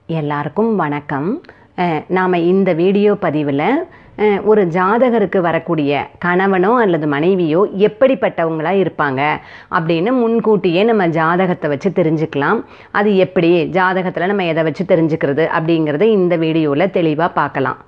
எல்லாருக்கும் வணக்கம் நாம் இந்த வீடியோ பதிவில் அஹ், ஒரு ஜாதகருக்கு வரக்கூடிய கணவனோ அல்லது மனைவியோ எப்படிப்பட்டவங்களா இருப்பாங்க அப்படின்னு முன்கூட்டியே நம்ம ஜாதகத்தை வச்சு தெரிஞ்சுக்கலாம் அது எப்படி ஜாதகத்தில் நம்ம எதை வச்சு தெரிஞ்சுக்கிறது அப்படிங்கிறத இந்த வீடியோவில் தெளிவாக பார்க்கலாம்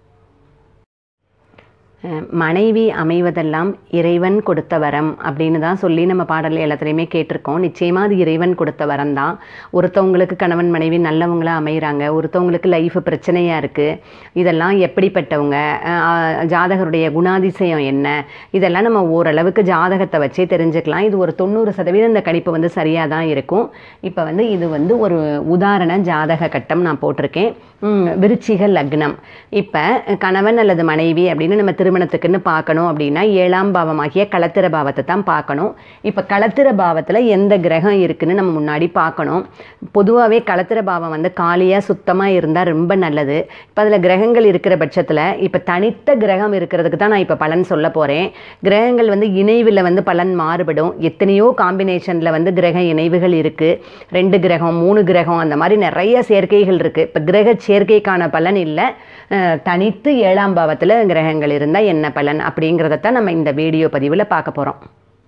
அஹ், மனைவி அமைவதெல்லாம் இறைவன் கொடுத்த வரம் அப்படின்னு தான் சொல்லி நம்ம பாடல் எல்லாத்துலேயுமே கேட்டிருக்கோம் நிச்சயமாக அது இறைவன் கொடுத்த வரம் தான் ஒருத்தவங்களுக்கு கணவன் மனைவி நல்லவங்களா அமைகிறாங்க ஒருத்தவங்களுக்கு லைஃப் பிரச்சனையாக இருக்குது இதெல்லாம் எப்படிப்பட்டவங்க அஹ், ஜாதகருடைய குணாதிசயம் என்ன இதெல்லாம் நம்ம ஓரளவுக்கு ஜாதகத்தை வச்சே தெரிஞ்சுக்கலாம் இது ஒரு தொண்ணூறு சதவீதம் இந்த கணிப்பு வந்து சரியாக தான் இருக்கும் இப்போ வந்து இது வந்து ஒரு உதாரண ஜாதக கட்டம் நான் போட்டிருக்கேன் ம், விருச்சிக லக்னம் இப்போ கணவன் அல்லது மனைவி அப்படின்னு நம்ம திருமணத்துக்குன்னு பார்க்கணும் அப்படின்னா ஏழாம் பாவமாகிய களத்திர பாவத்தை தான் பார்க்கணும் இப்போ களத்திர பாவத்தில் எந்த கிரகம் இருக்குன்னு நம்ம முன்னாடி பார்க்கணும் பொதுவாகவே களத்திர பாவம் வந்து காலியாக சுத்தமாக இருந்தால் ரொம்ப நல்லது இப்போ அதில் கிரகங்கள் இருக்கிற பட்சத்தில் இப்போ தனித்த கிரகம் இருக்கிறதுக்கு தான் நான் இப்போ பலன் சொல்ல போகிறேன் கிரகங்கள் வந்து இணைவில் வந்து பலன் மாறுபடும் எத்தனையோ காம்பினேஷனில் வந்து கிரக இணைவுகள் இருக்குது ரெண்டு கிரகம் மூணு கிரகம் அந்த மாதிரி நிறைய சேர்க்கைகள் இருக்குது இப்போ கிரக சேர்க்கைக்கான பலன் இல்லை அஹ், தனித்து ஏழாம் பாவத்தில் கிரகங்கள் இருந்தால் என்ன பலன் அப்படிங்கிறத தான் நம்ம இந்த வீடியோ பதிவில் பார்க்க போகிறோம்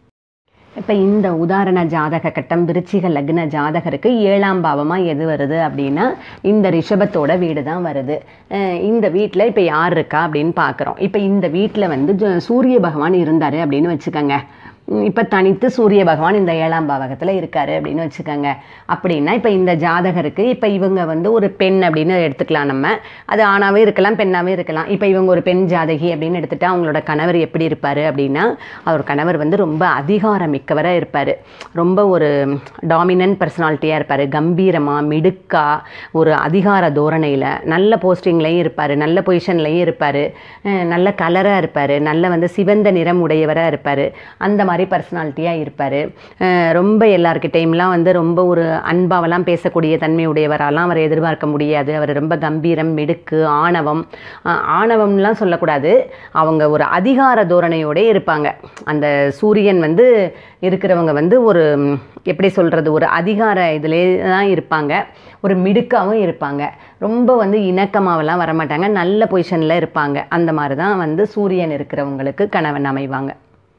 இப்போ இந்த உதாரண ஜாதக கட்டம் விருச்சிக லக்ன ஜாதகருக்கு ஏழாம் பாவமாக எது வருது அப்படின்னா இந்த ரிஷபத்தோட வீடு தான் வருது அஹ் இந்த வீட்டில் இப்போ யார் இருக்கா அப்படின்னு பார்க்குறோம் இப்போ இந்த வீட்டில் வந்து ஜ- சூரிய பகவான் இருந்தார் அப்படின்னு வச்சுக்கோங்க இப்போ தனித்து சூரிய பகவான் இந்த ஏழாம் பாவகத்தில் இருக்காரு அப்படின்னு வச்சுக்கோங்க அப்படின்னா இப்போ இந்த ஜாதகருக்கு இப்போ இவங்க வந்து ஒரு பெண் அப்படின்னு எடுத்துக்கலாம் நம்ம அது ஆணாவே இருக்கலாம் பெண்ணாவே இருக்கலாம் இப்போ இவங்க ஒரு பெண் ஜாதகி அப்படின்னு எடுத்துட்டா அவங்களோட கணவர் எப்படி இருப்பார் அப்படின்னா அவர் கணவர் வந்து ரொம்ப அதிகாரம் மிக்கவராக இருப்பார் ரொம்ப ஒரு டாமினன்ட் பர்சனாலிட்டியாக இருப்பார் கம்பீரமாக மிடுக்கா ஒரு அதிகார தோரணையில் நல்ல போஸ்டிங்லேயும் இருப்பார் நல்ல பொசிஷன்லேயும் இருப்பார் நல்ல கலராக இருப்பார் நல்ல வந்து சிவந்த நிறம் உடையவராக இருப்பார் அந்த மாதிரி பர்சனாலிட்டியாக இருப்பார் ரொம்ப எல்லார்கிட்டையும்லாம் வந்து ரொம்ப ஒரு அன்பாவெல்லாம் பேசக்கூடிய தன்மை உடையவராலாம் அவர் எதிர்பார்க்க முடியாது அவர் ரொம்ப கம்பீரம் மிடுக்கு ஆணவம் அஹ், ஆணவம்லாம் சொல்லக்கூடாது அவங்க ஒரு அதிகார தோரணையோடே இருப்பாங்க அந்த சூரியன் வந்து இருக்கிறவங்க வந்து ஒரு ம், எப்படி சொல்கிறது ஒரு அதிகார இதிலே தான் இருப்பாங்க ஒரு மிடுக்காவும் இருப்பாங்க ரொம்ப வந்து இணக்கமாவெல்லாம் வரமாட்டாங்க நல்ல பொசிஷனில் இருப்பாங்க அந்த மாதிரி தான் வந்து சூரியன் இருக்கிறவங்களுக்கு கணவன் அமைவாங்க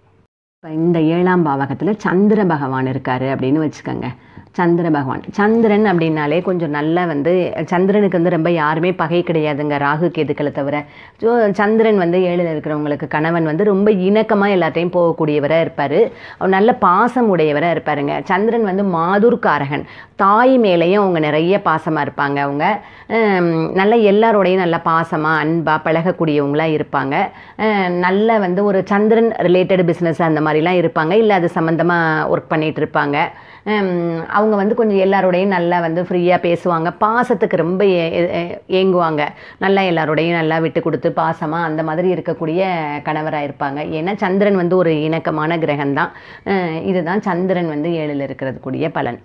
இப்போ இந்த ஏழாம் பாவகத்தில் சந்திர பகவான் இருக்காரு அப்படின்னு வச்சுக்கோங்க சந்திர பகவான் சந்திரன் அப்படின்னாலே கொஞ்சம் நல்லா வந்து சந்திரனுக்கு வந்து ரொம்ப யாருமே பகை கிடையாதுங்க ராகு கேதுக்களை தவிர ஸோ சந்திரன் வந்து ஏழில் இருக்கிறவங்களுக்கு கணவன் வந்து ரொம்ப இணக்கமாக எல்லாத்தையும் போகக்கூடியவராக இருப்பார் அவர் நல்ல பாசம் உடையவராக இருப்பாருங்க சந்திரன் வந்து மாதுர்காரகன் தாய் மேலேயும் அவங்க நிறைய பாசமாக இருப்பாங்க அவங்க ஹம், நல்ல எல்லாரோடையும் நல்ல பாசமாக அன்பாக பழகக்கூடியவங்களாக இருப்பாங்க அஹ், நல்ல வந்து ஒரு சந்திரன் ரிலேட்டட் பிஸ்னஸ் அந்த மாதிரிலாம் இருப்பாங்க இல்லை அது சம்மந்தமாக ஒர்க் பண்ணிகிட்டு இருப்பாங்க ஹம், அவங்க வந்து கொஞ்சம் எல்லாரோடையும் நல்லா வந்து ஃப்ரீயாக பேசுவாங்க பாசத்துக்கு ரொம்ப ஏ- ஏ- ஏங்குவாங்க நல்லா எல்லாரோடையும் நல்லா விட்டு கொடுத்து பாசமாக அந்த மாதிரி இருக்கக்கூடிய கணவராக இருப்பாங்க ஏன்னா சந்திரன் வந்து ஒரு இணக்கமான கிரகம்தான் அஹ், இதுதான் சந்திரன் வந்து ஏழில் இருக்கிறது கூடிய பலன்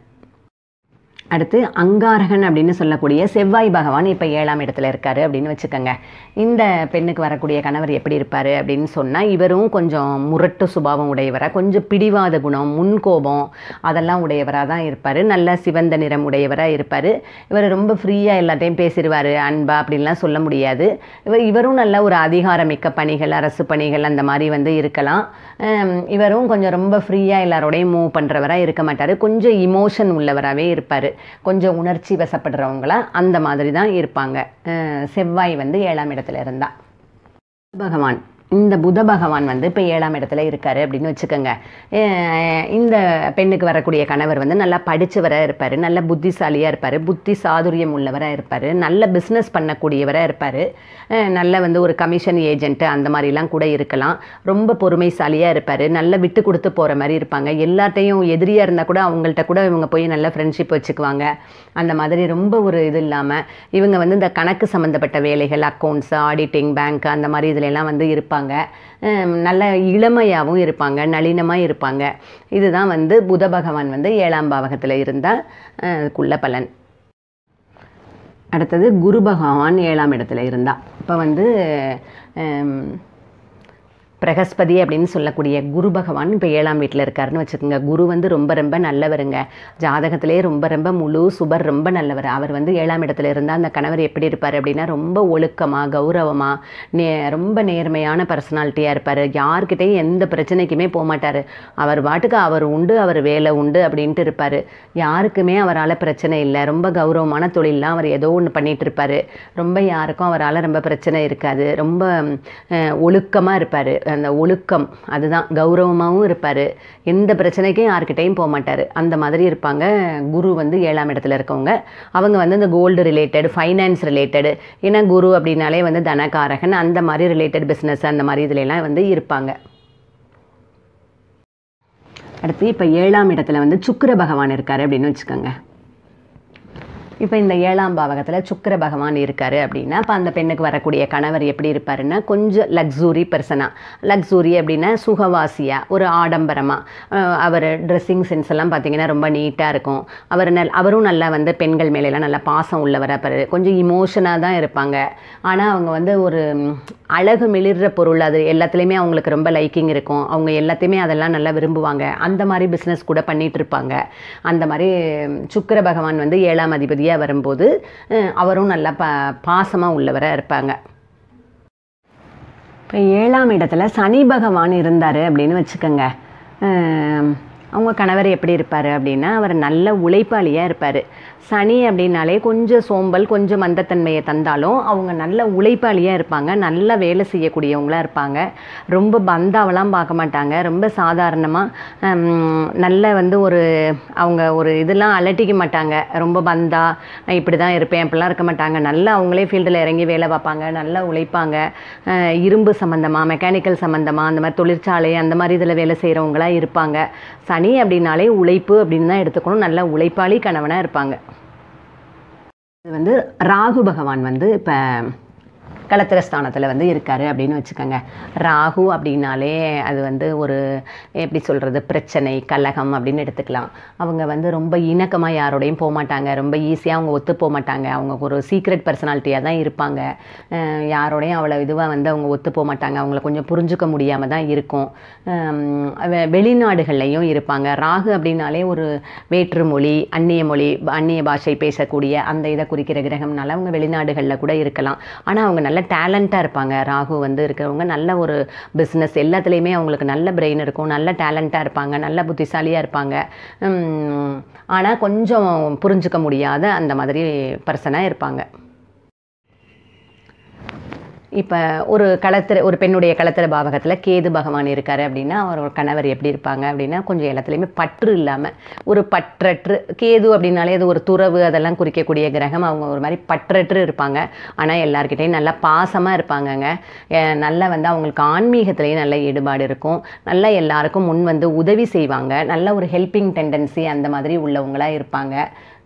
அடுத்து அங்காரகன் அப்படின்னு சொல்லக்கூடிய செவ்வாய் பகவான் இப்போ ஏழாம் இடத்துல இருக்காரு அப்படின்னு வச்சுக்கோங்க இந்த பெண்ணுக்கு வரக்கூடிய கணவர் எப்படி இருப்பார் அப்படின்னு சொன்னால் இவரும் கொஞ்சம் முரட்டு சுபாவம் உடையவராக கொஞ்சம் பிடிவாத குணம் முன்கோபம் அதெல்லாம் உடையவராக தான் இருப்பார் நல்ல சிவந்த நிறம் உடையவராக இருப்பார் இவர் ரொம்ப ஃப்ரீயாக எல்லாத்தையும் பேசிடுவார் அன்பா அப்படின்லாம் சொல்ல முடியாது இவர் இவரும் நல்ல ஒரு அதிகாரமிக்க பணிகள் அரசு பணிகள் அந்த மாதிரி வந்து இருக்கலாம் ஹம், இவரும் கொஞ்சம் ரொம்ப ஃப்ரீயாக எல்லாரோடையும் மூவ் பண்ணுறவராக இருக்க மாட்டார் கொஞ்சம் இமோஷன் உள்ளவராகவே இருப்பார் கொஞ்சம் உணர்ச்சி வசப்படுறவங்களா அந்த மாதிரி தான் இருப்பாங்க அஹ், செவ்வாய் வந்து ஏழாம் இடத்துல இருந்தா பகவான் இந்த புத பகவான் வந்து இப்போ ஏழாம் இடத்துல இருக்காரு அப்படின்னு வச்சுக்கோங்க அஹ் இந்த பெண்ணுக்கு வரக்கூடிய கணவர் வந்து நல்லா படித்தவராக இருப்பார் நல்ல புத்திசாலியாக இருப்பார் புத்தி சாதுரியம் உள்ளவராக இருப்பார் நல்ல பிஸ்னஸ் பண்ணக்கூடியவராக இருப்பார் நல்ல வந்து ஒரு கமிஷன் ஏஜென்ட்டு அந்த மாதிரிலாம் கூட இருக்கலாம் ரொம்ப பொறுமைசாலியாக இருப்பார் நல்ல விட்டு கொடுத்து போகிற மாதிரி இருப்பாங்க எல்லாத்தையும் எதிரியாக இருந்தால் கூட அவங்கள்ட்ட கூட இவங்க போய் நல்ல ஃப்ரெண்ட்ஷிப் வச்சுக்குவாங்க அந்த மாதிரி ரொம்ப ஒரு இது இல்லாமல் இவங்க வந்து இந்த கணக்கு சம்மந்தப்பட்ட வேலைகள் அக்கௌண்ட்ஸ் ஆடிட்டிங் பேங்க் அந்த மாதிரி இதுல எல்லாம் வந்து இருப்பாங்க ஹம், நல்ல இளமையாகவும் இருப்பாங்க நளினமாக இருப்பாங்க இதுதான் வந்து புத பகவான் வந்து ஏழாம் பாவகத்தில் இருந்தால் அதுக்குள்ள பலன் அடுத்தது குரு பகவான் ஏழாம் இடத்துல இருந்தா இப்போ வந்து ஹம், பிரகஸ்பதி அப்படின்னு சொல்லக்கூடிய குரு பகவான் இப்போ ஏழாம் வீட்டில் இருக்காருன்னு வச்சுக்கோங்க குரு வந்து ரொம்ப ரொம்ப நல்லவருங்க ஜாதகத்திலே ரொம்ப ரொம்ப முழு சுபர் ரொம்ப நல்லவர் அவர் வந்து ஏழாம் இடத்துல இருந்தால் அந்த கணவர் எப்படி இருப்பார் அப்படின்னா ரொம்ப ஒழுக்கமாக கௌரவமாக நே ரொம்ப நேர்மையான பர்சனாலிட்டியாக இருப்பார் யார்கிட்டையும் எந்த பிரச்சனைக்குமே போக மாட்டார் அவர் பாட்டுக்கு அவர் உண்டு அவர் வேலை உண்டு அப்படின்ட்டு இருப்பார் யாருக்குமே அவரால் பிரச்சனை இல்லை ரொம்ப கௌரவமான தொழிலெலாம் அவர் ஏதோ ஒன்று பண்ணிகிட்டு இருப்பார் ரொம்ப யாருக்கும் அவரால் ரொம்ப பிரச்சனை இருக்காது ரொம்ப ஒழுக்கமாக இருப்பார் அந்த ஒழுக்கம் அதுதான் கௌரவமாகவும் இருப்பார் எந்த பிரச்சனைக்கும் யார்கிட்டையும் போக மாட்டார் அந்த மாதிரி இருப்பாங்க குரு வந்து ஏழாம் இடத்துல இருக்கவங்க அவங்க வந்து இந்த கோல்டு ரிலேட்டட் ஃபைனான்ஸ் ரிலேட்டடு ஏன்னா குரு அப்படின்னாலே வந்து தனகாரகன் அந்த மாதிரி ரிலேட்டட் பிஸ்னஸ் அந்த மாதிரி இதுலலாம் வந்து இருப்பாங்க அடுத்து இப்போ ஏழாம் இடத்துல வந்து சுக்கிர பகவான் இருக்கார் அப்படின்னு வச்சுக்கோங்க இப்போ இந்த ஏழாம் பாவகத்தில் சுக்கிர பகவான் இருக்கார் அப்படின்னா இப்போ அந்த பெண்ணுக்கு வரக்கூடிய கணவர் எப்படி இருப்பாருன்னா கொஞ்சம் லக்ஸூரி பர்சனாக லக்ஸூரி அப்படின்னா சுகவாசியாக ஒரு ஆடம்பரமாக அவர் ட்ரெஸ்ஸிங் சென்ஸ் எல்லாம் பார்த்தீங்கன்னா ரொம்ப நீட்டாக இருக்கும் அவர் நல் அவரும் நல்லா வந்து பெண்கள் மேலெல்லாம் நல்லா பாசம் உள்ளவராக இருப்பார் கொஞ்சம் இமோஷனாக தான் இருப்பாங்க ஆனால் அவங்க வந்து ஒரு அழகு மிளிர்ற பொருள் அது எல்லாத்துலேயுமே அவங்களுக்கு ரொம்ப லைக்கிங் இருக்கும் அவங்க எல்லாத்தையுமே அதெல்லாம் நல்லா விரும்புவாங்க அந்த மாதிரி பிஸ்னஸ் கூட பண்ணிகிட்டு இருப்பாங்க அந்த மாதிரி சுக்கிர பகவான் வந்து ஏழாம் அதிபதியாக வரும்போது அவரும் நல்லா ப பாசமாக உள்ளவராக இருப்பாங்க இப்போ ஏழாம் இடத்துல சனி பகவான் இருந்தார் அப்படின்னு வச்சுக்கோங்க அவங்க கணவர் எப்படி இருப்பார் அப்படின்னா அவர் நல்ல உழைப்பாளியாக இருப்பார் சனி அப்படின்னாலே கொஞ்சம் சோம்பல் கொஞ்சம் மந்தத்தன்மையை தந்தாலும் அவங்க நல்ல உழைப்பாளியாக இருப்பாங்க நல்ல வேலை செய்யக்கூடியவங்களாக இருப்பாங்க ரொம்ப பந்தாவெல்லாம் பார்க்க மாட்டாங்க ரொம்ப சாதாரணமாக நல்ல வந்து ஒரு அவங்க ஒரு இதெல்லாம் அலட்டிக்க மாட்டாங்க ரொம்ப பந்தா நான் இப்படி தான் இருப்பேன் அப்படிலாம் இருக்க மாட்டாங்க நல்லா அவங்களே ஃபீல்டில் இறங்கி வேலை பார்ப்பாங்க நல்லா உழைப்பாங்க இரும்பு சம்மந்தமாக மெக்கானிக்கல் சம்மந்தமாக அந்த மாதிரி தொழிற்சாலை அந்த மாதிரி இதில் வேலை செய்கிறவங்களாக இருப்பாங்க சனி அப்படின்னாலே உழைப்பு அப்படின்னு தான் எடுத்துக்கணும் நல்ல உழைப்பாளி கணவனாக இருப்பாங்க இது வந்து ராகு பகவான் வந்து இப்போ களத்திர ஸ்தானத்தில் வந்து இருக்கார் அப்படின்னு வச்சுக்கோங்க ராகு அப்படின்னாலே அது வந்து ஒரு எப்படி சொல்கிறது பிரச்சனை கலகம் அப்படின்னு எடுத்துக்கலாம் அவங்க வந்து ரொம்ப இணக்கமாக யாரோடையும் போக மாட்டாங்க ரொம்ப ஈஸியாக அவங்க ஒத்து போக மாட்டாங்க அவங்க ஒரு சீக்ரெட் பர்சனாலிட்டியாக தான் இருப்பாங்க யாரோடையும் அவ்வளோ இதுவாக வந்து அவங்க ஒத்து போக மாட்டாங்க அவங்கள கொஞ்சம் புரிஞ்சுக்க முடியாமல் தான் இருக்கும் வெளிநாடுகள்லையும் இருப்பாங்க ராகு அப்படின்னாலே ஒரு வேற்று மொழி அந்நிய மொழி அந்நிய பாஷை பேசக்கூடிய அந்த இதை குறிக்கிற கிரகம்னால அவங்க வெளிநாடுகளில் கூட இருக்கலாம் ஆனால் அவங்க நல்ல டேலண்ட்டாக இருப்பாங்க ராகு வந்து இருக்கிறவங்க நல்ல ஒரு பிஸ்னஸ் எல்லாத்துலேயுமே அவங்களுக்கு நல்ல பிரெயின் இருக்கும் நல்ல டேலண்ட்டாக இருப்பாங்க நல்ல புத்திசாலியாக இருப்பாங்க ஆனால் கொஞ்சம் புரிஞ்சுக்க முடியாத அந்த மாதிரி பர்சனாக இருப்பாங்க இப்போ ஒரு களத்திர ஒரு பெண்ணுடைய களத்திர பாவகத்தில் கேது பகவான் இருக்கார் அப்படின்னா அவரோட கணவர் எப்படி இருப்பாங்க அப்படின்னா கொஞ்சம் எல்லாத்துலேயுமே பற்று இல்லாமல் ஒரு பற்றற்று கேது அப்படின்னாலே அது ஒரு துறவு அதெல்லாம் குறிக்கக்கூடிய கிரகம் அவங்க ஒரு மாதிரி பற்றற்று இருப்பாங்க ஆனால் எல்லாருக்கிட்டையும் நல்லா பாசமாக இருப்பாங்கங்க நல்லா வந்து அவங்களுக்கு ஆன்மீகத்துலேயும் நல்ல ஈடுபாடு இருக்கும் நல்லா எல்லாருக்கும் முன் வந்து உதவி செய்வாங்க நல்ல ஒரு ஹெல்பிங் டெண்டன்சி அந்த மாதிரி உள்ளவங்களாக இருப்பாங்க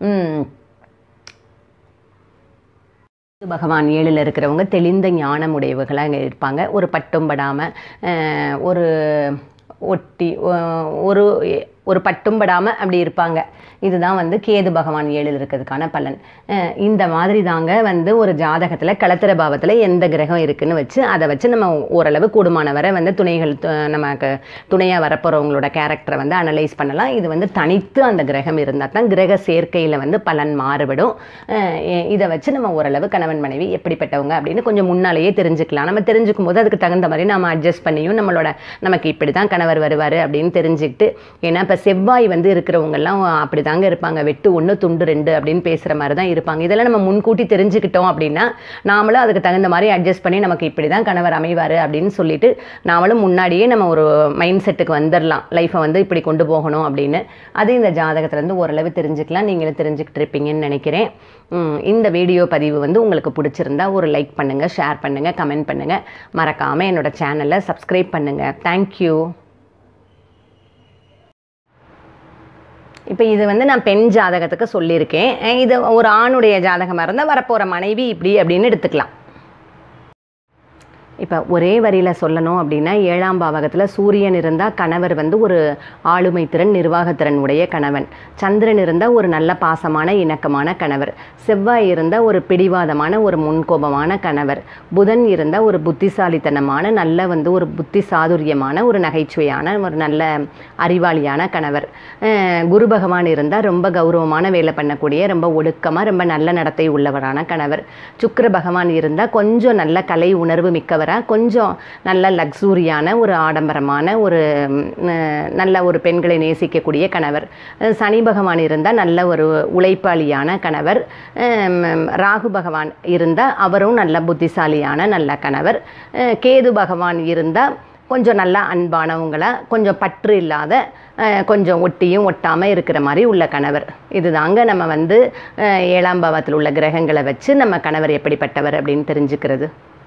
பகவான் ஏழில் இருக்கிறவங்க தெளிந்த ஞானமுடையவர்களாக அங்கே இருப்பாங்க ஒரு பட்டும் படாமல் ஒரு ஒட்டி ஒரு ஒரு பட்டும் படாமல் அப்படி இருப்பாங்க இதுதான் வந்து கேது பகவான் ஏழில் இருக்கிறதுக்கான பலன் இந்த மாதிரி தாங்க வந்து ஒரு ஜாதகத்தில் களத்திர பாவத்தில் எந்த கிரகம் இருக்குன்னு வச்சு அதை வச்சு நம்ம ஓரளவு கூடுமானவரை வந்து துணைகள் நமக்கு துணையாக வரப்போகிறவங்களோட கேரக்டரை வந்து அனலைஸ் பண்ணலாம் இது வந்து தனித்து அந்த கிரகம் இருந்தால் தான் கிரக சேர்க்கையில் வந்து பலன் மாறுபடும் இதை வச்சு நம்ம ஓரளவு கணவன் மனைவி எப்படிப்பட்டவங்க அப்படின்னு கொஞ்சம் முன்னாலேயே தெரிஞ்சுக்கலாம் நம்ம தெரிஞ்சுக்கும் போது அதுக்கு தகுந்த மாதிரி நம்ம அட்ஜஸ்ட் பண்ணியும் நம்மளோட நமக்கு இப்படி தான் கணவர் வருவார் அப்படின்னு தெரிஞ்சுக்கிட்டு ஏன்னா இப்போ செவ்வாய் வந்து இருக்கிறவங்கெல்லாம் அப்படி தாங்க இருப்பாங்க வெட்டு ஒன்று துண்டு ரெண்டு அப்படின்னு பேசுகிற மாதிரி தான் இருப்பாங்க இதெல்லாம் நம்ம முன்கூட்டி தெரிஞ்சுக்கிட்டோம் அப்படின்னா நாமளும் அதுக்கு தகுந்த மாதிரி அட்ஜஸ்ட் பண்ணி நமக்கு இப்படி தான் கணவர் அமைவார் அப்படின்னு சொல்லிட்டு நாமளும் முன்னாடியே நம்ம ஒரு மைண்ட் செட்டுக்கு வந்துடலாம் லைஃப்பை வந்து இப்படி கொண்டு போகணும் அப்படின்னு அது இந்த ஜாதகத்துலேருந்து ஓரளவு தெரிஞ்சுக்கலாம் நீங்களும் தெரிஞ்சுக்கிட்டு இருப்பீங்கன்னு நினைக்கிறேன் இந்த வீடியோ பதிவு வந்து உங்களுக்கு பிடிச்சிருந்தா ஒரு லைக் பண்ணுங்கள் ஷேர் பண்ணுங்கள் கமெண்ட் பண்ணுங்கள் மறக்காமல் என்னோட சேனலை சப்ஸ்கிரைப் பண்ணுங்கள் தேங்க்யூ இப்போ இது வந்து நான் பெண் ஜாதகத்துக்கு சொல்லியிருக்கேன் இது ஒரு ஆணுடைய ஜாதகமாக இருந்தால் வரப்போகிற மனைவி இப்படி அப்படின்னு எடுத்துக்கலாம் இப்போ ஒரே வரியில் சொல்லணும் அப்படின்னா ஏழாம் பாவகத்தில் சூரியன் இருந்தால் கணவர் வந்து ஒரு ஆளுமை திறன் நிர்வாகத்திறன் உடைய கணவன் சந்திரன் இருந்தால் ஒரு நல்ல பாசமான இணக்கமான கணவர் செவ்வாய் இருந்தால் ஒரு பிடிவாதமான ஒரு முன்கோபமான கணவர் புதன் இருந்தால் ஒரு புத்திசாலித்தனமான நல்ல வந்து ஒரு புத்தி சாதுரியமான ஒரு நகைச்சுவையான ஒரு நல்ல அறிவாளியான கணவர் அஹ் குரு பகவான் இருந்தால் ரொம்ப கௌரவமான வேலை பண்ணக்கூடிய ரொம்ப ஒழுக்கமாக ரொம்ப நல்ல நடத்தை உள்ளவரான கணவர் சுக்கிர பகவான் இருந்தால் கொஞ்சம் நல்ல கலை உணர்வு மிக்கவராக கொஞ்சம் நல்ல லக்ஸூரியான ஒரு ஆடம்பரமான ஒரு ம், அஹ், நல்ல ஒரு பெண்களை நேசிக்கக்கூடிய கணவர் அஹ், சனி பகவான் இருந்தால் நல்ல ஒரு உழைப்பாளியான கணவர் அஹ், ராகு பகவான் இருந்தால் அவரும் நல்ல புத்திசாலியான நல்ல கணவர் அஹ், கேது பகவான் இருந்தால் கொஞ்சம் நல்லா அன்பானவங்களா கொஞ்சம் பற்று இல்லாத அஹ், கொஞ்சம் ஒட்டியும் ஒட்டாமல் இருக்கிற மாதிரி உள்ள கணவர் இதுதாங்க நம்ம வந்து அஹ், ஏழாம் பாவத்தில் உள்ள கிரகங்களை வச்சு நம்ம கணவர் எப்படிப்பட்டவர் அப்படின்னு தெரிஞ்சுக்கிறது